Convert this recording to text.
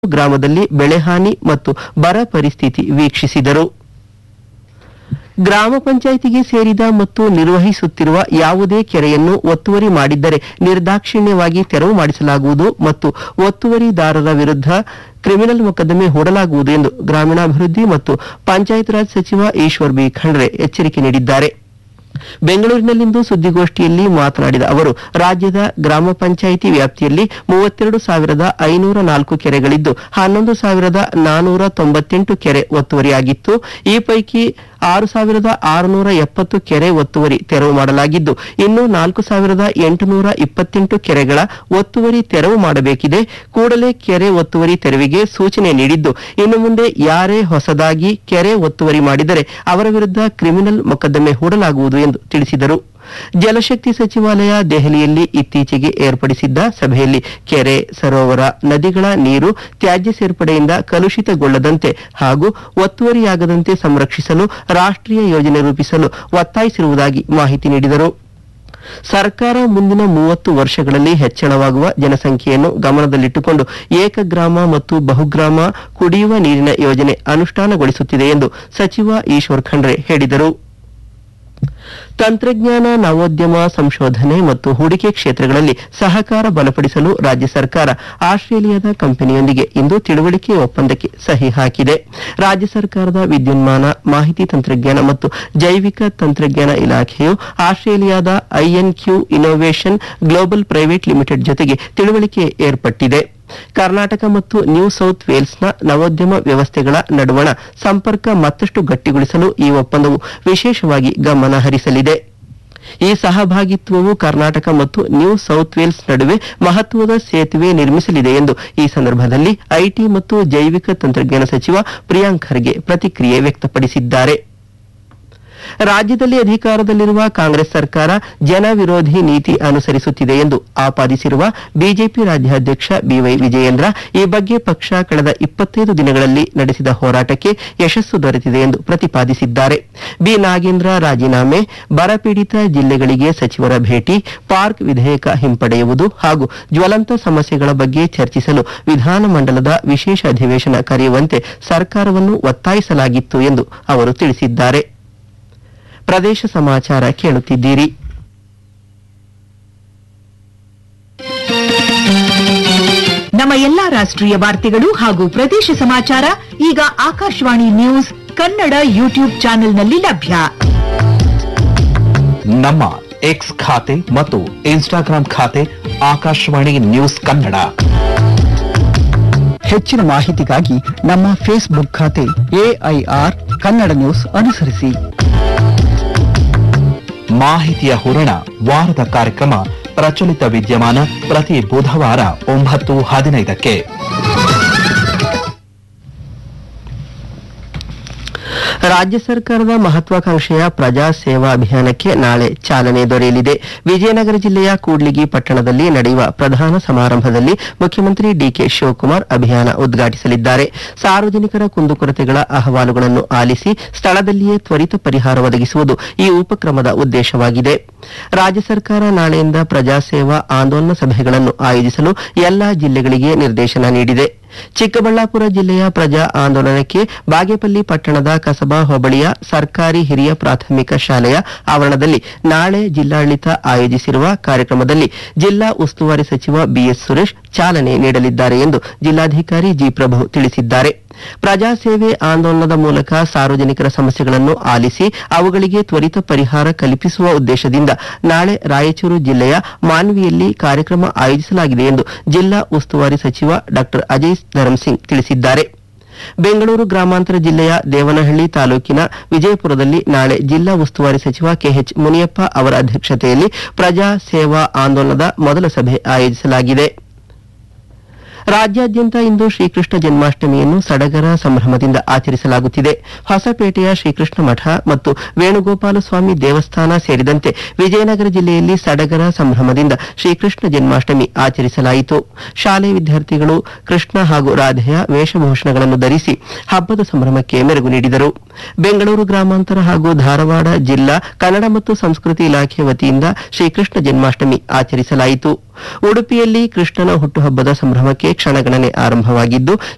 ಗ್ರಾಮದಲ್ಲಿ ಬೆಳೆಹಾನಿ ಮತ್ತು ಬರ ಪರಿಸ್ಥಿತಿ ವೀಕ್ಷಿಸಿದರು ಗ್ರಾಮ ಪಂಚಾಯಿತಿಗೆ ಸೇರಿದ ಮತ್ತು ನಿರ್ವಹಿಸುತ್ತಿರುವ ಯಾವುದೇ ಕೆರೆಯನ್ನು ಒತ್ತುವರಿ ಮಾಡಿದ್ದರೆ ನಿರ್ದಾಕ್ಷಿಣ್ಯವಾಗಿ ತೆರವು ಮಾಡಿಸಲಾಗುವುದು ಮತ್ತು ಒತ್ತುವರಿದಾರರ ವಿರುದ್ಧ ಕ್ರಿಮಿನಲ್ ಮೊಕದ್ದಮೆ ಹೂಡಲಾಗುವುದು ಎಂದು ಗ್ರಾಮೀಣಾಭಿವೃದ್ಧಿ ಮತ್ತು ಪಂಚಾಯತ್ ರಾಜ್ ಸಚಿವ ಈಶ್ವರ್ ಬಿ ಖಂಡ್ರೆ ಎಚ್ಚರಿಕೆ ನೀಡಿದ್ದಾರೆ ಬೆಂಗಳೂರಿನಲ್ಲಿಂದು ಸುದ್ದಿಗೋಷ್ಠಿಯಲ್ಲಿ ಮಾತನಾಡಿದ ಅವರು ರಾಜ್ಯದ ಗ್ರಾಮ ಪಂಚಾಯಿತಿ ವ್ಯಾಪ್ತಿಯಲ್ಲಿ ಮೂವತ್ತೆರಡು ಸಾವಿರದ ಐನೂರ ನಾಲ್ಕು ಕೆರೆಗಳಿದ್ದು ಹನ್ನೊಂದು ಸಾವಿರದ ನಾನೂರ ತೊಂಬತ್ತೆಂಟು ಕೆರೆ ಒತ್ತುವರಿಯಾಗಿತ್ತು ಈ ಪೈಕಿ ಆರು ಸಾವಿರದ ಆರುನೂರ ಎಪ್ಪತ್ತು ಕೆರೆ ಒತ್ತುವರಿ ತೆರವು ಮಾಡಲಾಗಿದ್ದು ಇನ್ನು ನಾಲ್ಕು ಸಾವಿರದ ಎಂಟುನೂರ ಇಪ್ಪತ್ತೆಂಟು ಕೆರೆಗಳ ಒತ್ತುವರಿ ತೆರವು ಮಾಡಬೇಕಿದೆ ಕೂಡಲೇ ಕೆರೆ ಒತ್ತುವರಿ ತೆರವಿಗೆ ಸೂಚನೆ ನೀಡಿದ್ದು ಇನ್ನು ಮುಂದೆ ಯಾರೇ ಹೊಸದಾಗಿ ಕೆರೆ ಒತ್ತುವರಿ ಮಾಡಿದರೆ ಅವರ ವಿರುದ್ಧ ಕ್ರಿಮಿನಲ್ ಮೊಕದ್ದಮೆ ಹೂಡಲಾಗುವುದು ಎಂದು ತಿಳಿಸಿದರು ಜಲಶಕ್ತಿ ಸಚಿವಾಲಯ ದೆಹಲಿಯಲ್ಲಿ ಇತ್ತೀಚೆಗೆ ಏರ್ಪಡಿಸಿದ್ದ ಸಭೆಯಲ್ಲಿ ಕೆರೆ ಸರೋವರ ನದಿಗಳ ನೀರು ತ್ಯಾಜ್ಯ ಸೇರ್ಪಡೆಯಿಂದ ಕಲುಷಿತಗೊಳ್ಳದಂತೆ ಹಾಗೂ ಒತ್ತುವರಿಯಾಗದಂತೆ ಸಂರಕ್ಷಿಸಲು ರಾಷ್ಟ್ರೀಯ ಯೋಜನೆ ರೂಪಿಸಲು ಒತ್ತಾಯಿಸಿರುವುದಾಗಿ ಮಾಹಿತಿ ನೀಡಿದರು ಸರ್ಕಾರ ಮುಂದಿನ ಮೂವತ್ತು ವರ್ಷಗಳಲ್ಲಿ ಹೆಚ್ಚಳವಾಗುವ ಜನಸಂಖ್ಯೆಯನ್ನು ಗಮನದಲ್ಲಿಟ್ಟುಕೊಂಡು ಏಕಗ್ರಾಮ ಮತ್ತು ಬಹುಗ್ರಾಮ ಕುಡಿಯುವ ನೀರಿನ ಯೋಜನೆ ಅನುಷ್ಠಾನಗೊಳಿಸುತ್ತಿದೆ ಎಂದು ಸಚಿವ ಈಶ್ವರ್ ಖಂಡ್ರೆ ಹೇಳಿದರು ತಂತ್ರಜ್ಞಾನ ನವೋದ್ಯಮ ಸಂಶೋಧನೆ ಮತ್ತು ಹೂಡಿಕೆ ಕ್ಷೇತ್ರಗಳಲ್ಲಿ ಸಹಕಾರ ಬಲಪಡಿಸಲು ರಾಜ್ಯ ಸರ್ಕಾರ ಆಸ್ಟ್ರೇಲಿಯಾದ ಕಂಪನಿಯೊಂದಿಗೆ ಇಂದು ತಿಳುವಳಿಕೆ ಒಪ್ಪಂದಕ್ಕೆ ಸಹಿ ಹಾಕಿದೆ ರಾಜ್ಯ ಸರ್ಕಾರದ ವಿದ್ಯುನ್ಮಾನ ಮಾಹಿತಿ ತಂತ್ರಜ್ಞಾನ ಮತ್ತು ಜೈವಿಕ ತಂತ್ರಜ್ಞಾನ ಇಲಾಖೆಯು ಆಸ್ಟ್ರೇಲಿಯಾದ INQ innovation global private limited ಜೊತೆಗೆ ತಿಳುವಳಿಕೆ ಏರ್ಪಟ್ಟಿದೆ ಕರ್ನಾಟಕ ಮತ್ತು ನ್ಯೂ ಸೌತ್ ವೇಲ್ಸ್ನ ನವೋದ್ಯಮ ವ್ಯವಸ್ಥೆಗಳ ನಡುವಣ ಸಂಪರ್ಕ ಮತ್ತಷ್ಟು ಗಟ್ಟಿಗೊಳಿಸಲು ಈ ಒಪ್ಪಂದವು ವಿಶೇಷವಾಗಿ ಗಮನ ಹರಿಸಲಿದೆ ಈ ಸಹಭಾಗಿತ್ವವು ಕರ್ನಾಟಕ ಮತ್ತು ನ್ಯೂ ಸೌತ್ ವೇಲ್ಸ್ ನಡುವೆ ಮಹತ್ವದ ಸೇತುವೆ ನಿರ್ಮಿಸಲಿದೆ ಎಂದು ಈ ಸಂದರ್ಭದಲ್ಲಿ ಐಟಿ ಮತ್ತು ಜೈವಿಕ ತಂತ್ರಜ್ಞಾನ ಸಚಿವ ಪ್ರಿಯಾಂಕ್ ಖರ್ಗೆ ಪ್ರತಿಕ್ರಿಯೆ ವ್ಯಕ್ತಪಡಿಸಿದ್ದಾರೆ ರಾಜ್ಯದಲ್ಲಿ ಅಧಿಕಾರದಲ್ಲಿರುವ ಕಾಂಗ್ರೆಸ್ ಸರ್ಕಾರ ಜನ ವಿರೋಧಿ ನೀತಿ ಅನುಸರಿಸುತ್ತಿದೆ ಎಂದು ಆಪಾದಿಸಿರುವ ಬಿಜೆಪಿ ರಾಜ್ಯಾಧ್ಯಕ್ಷ ಬಿವೈ ವಿಜಯೇಂದ್ರ ಈ ಬಗ್ಗೆ ಪಕ್ಷ ಕಳೆದ ಇಪ್ಪತ್ತೈದು ದಿನಗಳಲ್ಲಿ ನಡೆಸಿದ ಹೋರಾಟಕ್ಕೆ ಯಶಸ್ಸು ದೊರೆತಿದೆ ಎಂದು ಪ್ರತಿಪಾದಿಸಿದ್ದಾರೆ ಬಿ ನಾಗೇಂದ್ರ ರಾಜೀನಾಮೆ ಬರಪೀಡಿತ ಜಿಲ್ಲೆಗಳಿಗೆ ಸಚಿವರ ಭೇಟಿ ಪಾರ್ಕ್ ವಿಧೇಯಕ ಹಿಂಪಡೆಯುವುದು ಹಾಗೂ ಜ್ವಲಂತ ಸಮಸ್ಯೆಗಳ ಬಗ್ಗೆ ಚರ್ಚಿಸಲು ವಿಧಾನಮಂಡಲದ ವಿಶೇಷ ಅಧಿವೇಶನ ಕರೆಯುವಂತೆ ಸರ್ಕಾರವನ್ನು ಒತ್ತಾಯಿಸಲಾಗಿತ್ತು ಎಂದು ಅವರು ತಿಳಿಸಿದ್ದಾರೆ ಪ್ರದೇಶ ಸಮಾಚಾರ ಕೇಳುತ್ತಿದ್ದೀರಿ ನಮ್ಮ ಎಲ್ಲಾ ರಾಷ್ಟ್ರೀಯ ವಾರ್ತೆಗಳು ಹಾಗೂ ಪ್ರದೇಶ ಸಮಾಚಾರ ಈಗ ಆಕಾಶವಾಣಿ ನ್ಯೂಸ್ ಕನ್ನಡ ಯೂಟ್ಯೂಬ್ ಚಾನೆಲ್ನಲ್ಲಿ ಲಭ್ಯ ನಮ್ಮ ಎಕ್ಸ್ ಖಾತೆ ಮತ್ತು ಇನ್ಸ್ಟಾಗ್ರಾಂ ಖಾತೆ ಆಕಾಶವಾಣಿ ನ್ಯೂಸ್ ಕನ್ನಡ ಹೆಚ್ಚಿನ ಮಾಹಿತಿಗಾಗಿ ನಮ್ಮ ಫೇಸ್ಬುಕ್ ಖಾತೆ ಎಐಆರ್ ಕನ್ನಡ ನ್ಯೂಸ್ ಅನುಸರಿಸಿ ಮಾಹಿತಿಯ ಹೂರಣ ವಾರದ ಕಾರ್ಯಕ್ರಮ ಪ್ರಚಲಿತ ವಿದ್ಯಮಾನ ಪ್ರತಿ ಬುಧವಾರ ಒಂಬತ್ತು ಹದಿನೈದಕ್ಕೆ ರಾಜ್ಯ ಸರ್ಕಾರದ ಮಹತ್ವಾಕಾಂಕ್ಷೆಯ ಪ್ರಜಾ ಸೇವಾ ಅಭಿಯಾನಕ್ಕೆ ನಾಳೆ ಚಾಲನೆ ದೊರೆಯಲಿದೆ ವಿಜಯನಗರ ಜಿಲ್ಲೆಯ ಕೂಡ್ಲಿಗಿ ಪಟ್ಟಣದಲ್ಲಿ ನಡೆಯುವ ಪ್ರಧಾನ ಸಮಾರಂಭದಲ್ಲಿ ಮುಖ್ಯಮಂತ್ರಿ ಡಿಕೆ ಶಿವಕುಮಾರ್ ಅಭಿಯಾನ ಉದ್ಘಾಟಿಸಲಿದ್ದಾರೆ ಸಾರ್ವಜನಿಕರ ಕುಂದುಕೊರತೆಗಳ ಅಹವಾಲುಗಳನ್ನು ಆಲಿಸಿ ಸ್ಥಳದಲ್ಲಿಯೇ ತ್ವರಿತ ಪರಿಹಾರ ಒದಗಿಸುವುದು ಈ ಉಪಕ್ರಮದ ಉದ್ದೇಶವಾಗಿದೆ ರಾಜ್ಯ ಸರ್ಕಾರ ನಾಳೆಯಿಂದ ಪ್ರಜಾ ಸೇವಾ ಆಂದೋಲನ ಸಭೆಗಳನ್ನು ಆಯೋಜಿಸಲು ಎಲ್ಲಾ ಜಿಲ್ಲೆಗಳಿಗೆ ನಿರ್ದೇಶನ ನೀಡಿದೆ ಚಿಕ್ಕಬಳ್ಳಾಪುರ ಜಿಲ್ಲೆಯ ಪ್ರಜಾ ಆಂದೋಲನಕ್ಕೆ ಬಾಗೇಪಲ್ಲಿ ಪಟ್ಟಣದ ಕಸಬಾ ಹೋಬಳಿಯ ಸರ್ಕಾರಿ ಹಿರಿಯ ಪ್ರಾಥಮಿಕ ಶಾಲೆಯ ಆವರಣದಲ್ಲಿ ನಾಳೆ ಜಿಲ್ಲಾಡಳಿತ ಆಯೋಜಿಸಿರುವ ಕಾರ್ಯಕ್ರಮದಲ್ಲಿ ಜಿಲ್ಲಾ ಉಸ್ತುವಾರಿ ಸಚಿವ ಬಿಎಸ್ ಸುರೇಶ್ ಚಾಲನೆ ನೀಡಲಿದ್ದಾರೆ ಎಂದು ಜಿಲ್ಲಾಧಿಕಾರಿ ಜಿ ಪ್ರಭು ತಿಳಿಸಿದ್ದಾರೆ ಪ್ರಜಾ ಸೇವೆ ಆಂದೋಲನದ ಮೂಲಕ ಸಾರ್ವಜನಿಕರ ಸಮಸ್ಯೆಗಳನ್ನು ಆಲಿಸಿ ಅವುಗಳಿಗೆ ತ್ವರಿತ ಪರಿಹಾರ ಕಲ್ಪಿಸುವ ಉದ್ದೇಶದಿಂದ ನಾಳೆ ರಾಯಚೂರು ಜಿಲ್ಲೆಯ ಮಾನ್ವಿಯಲ್ಲಿ ಕಾರ್ಯಕ್ರಮ ಆಯೋಜಿಸಲಾಗಿದೆ ಎಂದು ಜಿಲ್ಲಾ ಉಸ್ತುವಾರಿ ಸಚಿವ ಡಾ ಅಜಯ್ ಧರಂಸಿಂಗ್ ತಿಳಿಸಿದ್ದಾರೆ ಬೆಂಗಳೂರು ಗ್ರಾಮಾಂತರ ಜಿಲ್ಲೆಯ ದೇವನಹಳ್ಳಿ ತಾಲೂಕಿನ ವಿಜಯಪುರದಲ್ಲಿ ನಾಳೆ ಜಿಲ್ಲಾ ಉಸ್ತುವಾರಿ ಸಚಿವ ಕೆಎಚ್ ಮುನಿಯಪ್ಪ ಅವರ ಅಧ್ಯಕ್ಷತೆಯಲ್ಲಿ ಪ್ರಜಾ ಸೇವಾ ಆಂದೋಲನದ ಮೊದಲ ಸಭೆ ಆಯೋಜಿಸಲಾಗಿದೆ ರಾಜ್ಯಾದ್ಯಂತ ಇಂದು ಶ್ರೀಕೃಷ್ಣ ಜನ್ಮಾಷ್ಟಮಿಯನ್ನು ಸಡಗರ ಸಂಭ್ರಮದಿಂದ ಆಚರಿಸಲಾಗುತ್ತಿದೆ ಹೊಸಪೇಟೆಯ ಶ್ರೀಕೃಷ್ಣ ಮಠ ಮತ್ತು ವೇಣುಗೋಪಾಲ ಸ್ವಾಮಿ ದೇವಸ್ಥಾನ ಸೇರಿದಂತೆ ವಿಜಯನಗರ ಜಿಲ್ಲೆಯಲ್ಲಿ ಸಡಗರ ಸಂಭ್ರಮದಿಂದ ಶ್ರೀಕೃಷ್ಣ ಜನ್ಮಾಷ್ಟಮಿ ಆಚರಿಸಲಾಯಿತು ಶಾಲೆ ವಿದ್ಯಾರ್ಥಿಗಳು ಕೃಷ್ಣ ಹಾಗೂ ರಾಧೆಯ ವೇಷಭೂಷಣಗಳನ್ನು ಧರಿಸಿ ಹಬ್ಬದ ಸಂಭ್ರಮಕ್ಕೆ ಮೆರುಗು ನೀಡಿದರು ಬೆಂಗಳೂರು ಗ್ರಾಮಾಂತರ ಹಾಗೂ ಧಾರವಾಡ ಜಿಲ್ಲಾ ಕನ್ನಡ ಮತ್ತು ಸಂಸ್ಕೃತಿ ಇಲಾಖೆ ವತಿಯಿಂದ ಶ್ರೀಕೃಷ್ಣ ಜನ್ಮಾಷ್ಟಮಿ ಆಚರಿಸಲಾಯಿತು ಉಡುಪಿಯಲ್ಲಿ ಕೃಷ್ಣನ ಹುಟ್ಟುಹಬ್ಬದ ಸಂಭ್ರಮಕ್ಕೆ ಕ್ಷಣಗಣನೆ ಆರಂಭವಾಗಿದ್ದು